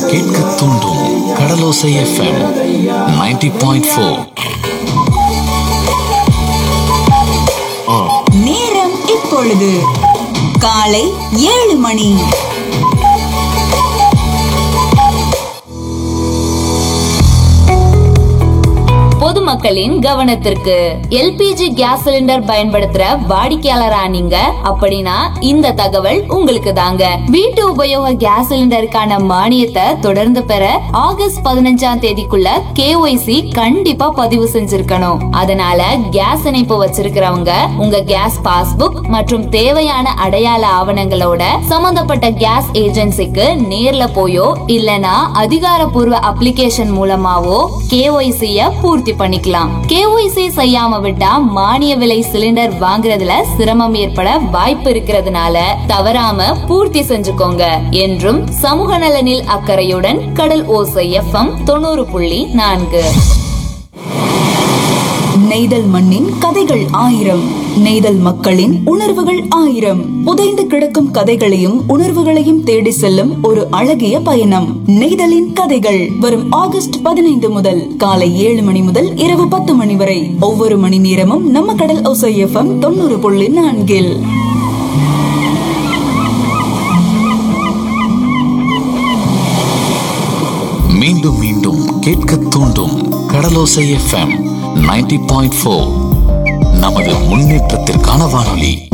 கேட்க தூண்டும் கடலோசை FM 90.4 point four நேரம் இப்பொழுது காலை ஏழு மணி பொதுமக்களின் கவனத்திற்கு எல்பிஜி கேஸ் சிலிண்டர் பயன்படுத்துற வாடிக்கையாளரா நீங்க அப்படின்னா இந்த தகவல் உங்களுக்கு தாங்க வீட்டு உபயோக கேஸ் சிலிண்டருக்கான மானியத்தை தொடர்ந்து பெற ஆகஸ்ட் பதினஞ்சாம் தேதிக்குள்ள கேஒய்சி கண்டிப்பா பதிவு செஞ்சிருக்கணும் அதனால கேஸ் இணைப்பு வச்சிருக்கிறவங்க உங்க கேஸ் பாஸ்புக் மற்றும் தேவையான அடையாள ஆவணங்களோட சம்பந்தப்பட்ட கேஸ் ஏஜென்சிக்கு நேர்ல போயோ இல்லனா அதிகாரப்பூர்வ அப்ளிகேஷன் மூலமாவோ கேஒய்சிய பூர்த்தி பண்ணிக்கலாம் கேஒய்சி செய்யாம விட்டா மானிய விலை சிலிண்டர் வாங்குறதுல சிரமம் ஏற்பட வாய்ப்பு இருக்கிறதுனால தவறாம பூர்த்தி செஞ்சுக்கோங்க என்றும் சமூக நலனில் அக்கறையுடன் கடல் ஓசை எஃப்எம் தொண்ணூறு புள்ளி நான்கு நெய்தல் மண்ணின் கதைகள் ஆயிரம் நெய்தல் மக்களின் உணர்வுகள் ஆயிரம் புதைந்து கிடக்கும் கதைகளையும் உணர்வுகளையும் தேடி செல்லும் ஒரு அழகிய பயணம் நெய்தலின் கதைகள் வரும் ஆகஸ்ட் பதினைந்து முதல் காலை ஏழு மணி முதல் இரவு பத்து மணி வரை ஒவ்வொரு மணி நேரமும் நம்ம கடல் ஒசை எஃப்எம் தொண்ணூறு புள்ளி நான்கில் மீண்டும் மீண்டும் கேட்க தூண்டும் கடலோசை எஃப்எம் 90.4 பாயிண்ட் ஃபோர் நமது முன்னேற்றத்திற்கான வானொலி